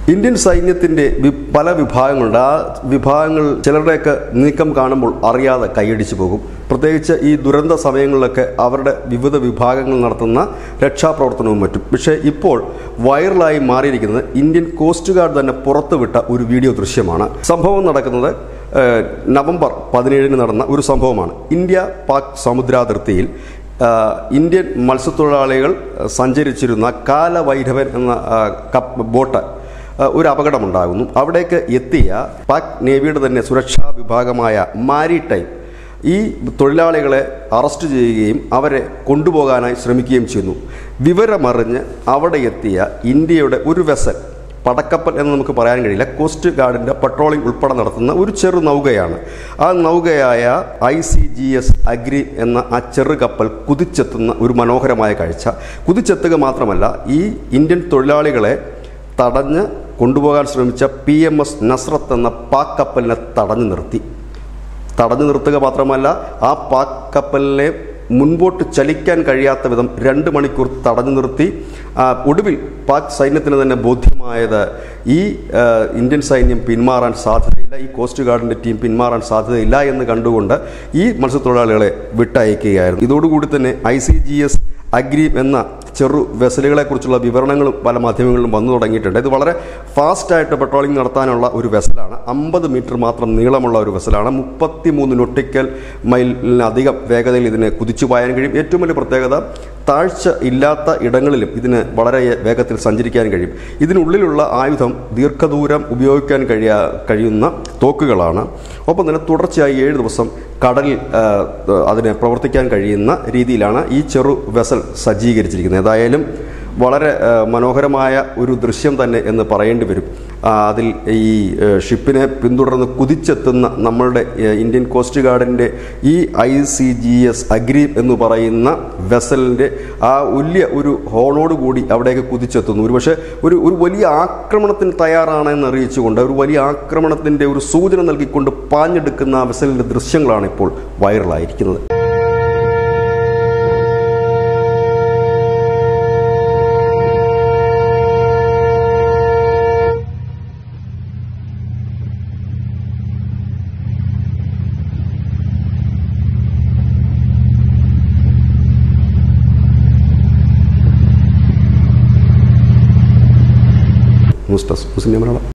Indian സൈന്യത്തിന്റെ V- പല വിഭാഗങ്ങളുണ്ട് ആ വിഭാഗങ്ങൾ ചിലരുടെയൊക്കെ നീക്കം കാണുമ്പോൾ അറിയാതെ കൈയടിച്ചു പോകും പ്രത്യേകിച്ച് ഈ ദുരന്ത സമയങ്ങളിലൊക്കെ അവരുടെ വിവിധ വിഭാഗങ്ങൾ നടത്തുന്ന രക്ഷാപ്രവർത്തനവും മറ്റും പക്ഷേ ഇപ്പോൾ വൈറലായി മാറിയിരിക്കുന്നത് ഇന്ത്യൻ കോസ്റ്റ് ഗാർഡ് തന്നെ പുറത്തുവിട്ട ഒരു വീഡിയോ ദൃശ്യമാണ് സംഭവം നടക്കുന്നത് ഏഹ്, നവംബർ പതിനേഴിന് നടന്ന ഒരു സംഭവമാണ് ഇന്ത്യ പാക് സമുദ്രാതിർത്തിയിൽ ആ, ഇന്ത്യൻ മത്സ്യത്തൊഴിലാളികൾ സഞ്ചരിച്ചിരുന്ന കാലവൈരവൻ എന്ന ആ, കപ്പ് ബോട്ട് ആ, ഒരു അപകടമുണ്ടാകുന്നു അവിടേക്ക് എത്തിയ പാക് നേവിയുടെ തന്നെ സുരക്ഷാ വിഭാഗമായ മാരിടൈം ഈ തൊഴിലാളികളെ അറസ്റ്റ് ചെയ്യുകയും അവരെ കൊണ്ടുപോകാനായി ശ്രമിക്കുകയും ചെയ്യുന്നു വിവരമറിഞ്ഞ് അവിടെ എത്തിയ ഇന്ത്യയുടെ ഒരു വെസൽ പടക്കപ്പൽ എന്ന് നമുക്ക് പറയാൻ കഴിയില്ല കോസ്റ്റ് ഗാർഡിൻ്റെ പട്രോളിംഗ് ഉൾപ്പെടെ നടത്തുന്ന ഒരു ചെറു നൗകയാണ് ആ നൗകയായ ഐ സി ജി എസ് അഗ്രി എന്ന ആ ചെറു കപ്പൽ കുതിച്ചെത്തുന്ന ഒരു മനോഹരമായ കാഴ്ച കുതിച്ചെത്തുക മാത്രമല്ല ഈ ഇന്ത്യൻ തൊഴിലാളികളെ തടഞ്ഞ് കൊണ്ടുപോകാൻ ശ്രമിച്ച പി എം എസ് നസ്രത്ത് എന്ന പാക് കപ്പലിനെ തടഞ്ഞു നിർത്തി തടഞ്ഞു നിർത്തുക മാത്രമല്ല ആ പാക് കപ്പലിനെ മുൻപോട്ട് ചലിക്കാൻ കഴിയാത്ത വിധം രണ്ട് മണിക്കൂർ തടഞ്ഞു നിർത്തി ആ, ഒടുവിൽ പാക് സൈന്യത്തിന് തന്നെ ബോധ്യമായത് ഈ ആ, ഇന്ത്യൻ സൈന്യം പിന്മാറാൻ സാധ്യതയില്ല ഈ കോസ്റ്റ് ഗാർഡിൻ്റെ ടീം പിന്മാറാൻ സാധ്യതയില്ല എന്ന് കണ്ടുകൊണ്ട് ഈ മത്സ്യത്തൊഴിലാളികളെ വിട്ടയക്കുകയായിരുന്നു ഇതോടുകൂടി തന്നെ ഐ സി ജി എസ് അഗ്രീം എന്ന ചെറു വെസലുകളെക്കുറിച്ചുള്ള വിവരണങ്ങളും പല മാധ്യമങ്ങളിലും വന്നു തുടങ്ങിയിട്ടുണ്ട് ഇത് വളരെ ഫാസ്റ്റായിട്ട് പെട്രോളിംഗ് നടത്താനുള്ള ഒരു വെസലാണ് അമ്പത് മീറ്റർ മാത്രം നീളമുള്ള ഒരു വെസലാണ് മുപ്പത്തി മൂന്ന് നൊട്ടിക്കൽ മൈലിലധികം വേഗതയിൽ ഇതിന് കുതിച്ചു പായാൻ കഴിയും ഏറ്റവും വലിയ പ്രത്യേകത താഴ്ച ഇല്ലാത്ത ഇടങ്ങളിലും ഇതിന് വളരെ വേഗത്തിൽ സഞ്ചരിക്കാൻ കഴിയും ഇതിനുള്ളിലുള്ള ആയുധം ദീർഘദൂരം ഉപയോഗിക്കാൻ കഴിയാ കഴിയുന്ന തോക്കുകളാണ് ഒപ്പം തന്നെ തുടർച്ചയായി ഏഴ് ദിവസം കടലിൽ ആ, അതിന് പ്രവർത്തിക്കാൻ കഴിയുന്ന രീതിയിലാണ് ഈ ചെറു വെസൽ സജ്ജീകരിച്ചിരിക്കുന്നത് ഏതായാലും വളരെ ആ, മനോഹരമായ ഒരു ദൃശ്യം തന്നെ എന്ന് പറയേണ്ടി വരും ആ, അതിൽ ഈ ആ, ഷിപ്പിനെ പിന്തുടർന്ന് കുതിച്ചെത്തുന്ന നമ്മളുടെ ആ, ഇന്ത്യൻ കോസ്റ്റ് ഗാർഡിൻ്റെ ഈ ഐ സി ജി എസ് അഗ്രീം എന്ന് പറയുന്ന വെസലിൻ്റെ ആ വലിയ ഒരു ഹോണോട് കൂടി അവിടേക്ക് കുതിച്ചെത്തുന്നു ഒരു പക്ഷേ ഒരു ഒരു വലിയ ആക്രമണത്തിന് തയ്യാറാണെന്ന് അറിയിച്ചുകൊണ്ട് ഒരു വലിയ ആക്രമണത്തിൻ്റെ ഒരു സൂചന നൽകിക്കൊണ്ട് പാഞ്ഞെടുക്കുന്ന ആ വെസലിൻ്റെ ദൃശ്യങ്ങളാണ് ഇപ്പോൾ വൈറലായിരിക്കുന്നത് ന്യൂസ് ഡെസ്ക് മുസ്ലിം മലയാളം